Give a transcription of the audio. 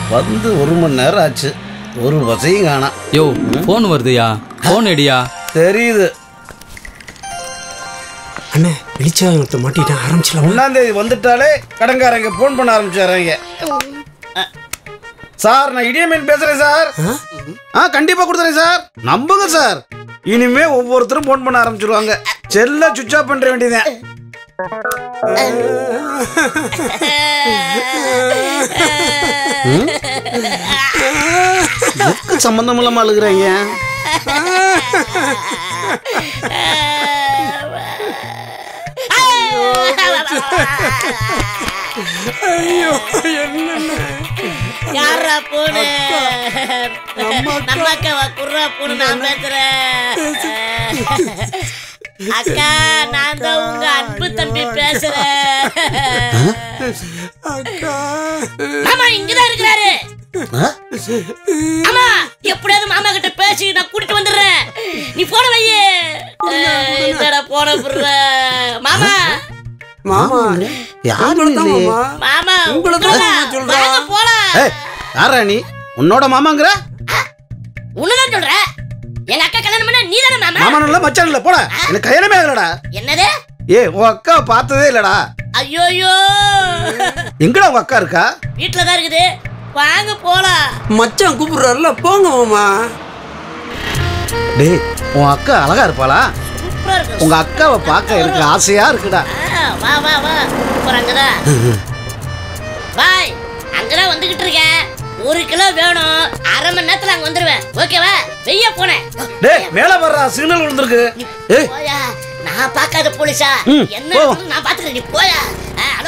வந்து ஒரு மணி நேரம் ஆச்சு ஒரு பஸ்ஸையும் காணாம் யோ ஃபோன் வருதுயா ஃபோன் எடியா தெரியுது அண்ணே வெளிச்சம் ஒருத்த மாட்டிட்டான் ஆரம்பிச்சிடலாம் ஒன்றாம் தேதி வந்துட்டாலே கடன்காரங்க ஃபோன் பண்ண ஆரம்பிச்சாராங்க சார் நான் இடியமீன் பேசுறேன் சார் ஆ கண்டிப்பா கொடுத்துறேன் சார் நம்புங்க சார் இனிமே ஒவ்வொருத்தரும் ஃபோன் பண்ண ஆரம்பிச்சிருவாங்க செல்ல சுவிட்ச் ஆஃப் பண்ற வேண்டியதுதான் ம்? எதுக்கு சம்பந்தம் இல்லாம அழுகுறாங்க யாரா போனு நம்ம அக்காவா குர்ரா போனு நான் பேசுறேன் அக்கா நான் தான் உங்க அன்பு தம்பி பேசுறேன் மாமா இங்கதான் இருக்கிறாரு ஆ? ஆமா எப்படியாவது மாமா கிட்ட பேசி நான் கூட்டிட்டு வந்துடுறேன் நீ போன வையே என்னடா போன புடுற மாமா மாமா யாரும் உங்களை தான் இல்லையே. மாமா மாமா உங்களை தான் உங்களா? மாமா சொல்றா. வாங்க போலாம் ஏய், யாரா நீ உன்னோட மாமாங்கிற உன்னதான் சொல்ற எங்க அக்கா கல்யாணம் பண்ண நீ தானே மாமா மாமா நல்ல மச்சான் இல்ல போடா எனக்கு கல்யாணமே ஆகலடா என்னது ஏ உன் அக்கா பார்த்ததே இல்லடா ஐயோயோ எங்கடா உங்க அக்கா இருக்கா வீட்டுல தான் இருக்குது வாங்க போலாம் மச்சான் கூப்பிடுறாருல போங்க மாமா டேய் உன் அக்கா அழகா இருப்பாளா சூப்பரா இருக்கு உங்க அக்காவை பார்க்க எனக்கு ஆசையா இருக்குடா ஆ, வா வா வா சூப்பர் அங்கதான் பாய் அங்கதான் வந்துகிட்டு இருக்கேன் ஒரு கிலோ வேணும் அரை மணி நேரத்துல அங்க வந்துருவேன் ஓகேவா வெய்ய போனேன் டேய் மேல வர்றா சிக்னல் விழுந்திருக்கு ஏய் போயா நான் பார்க்காத போலீஸா ம், என்ன போ. இருக்குன்னு நான் பாத்துக்கிறேன் நீ போயா ஆ,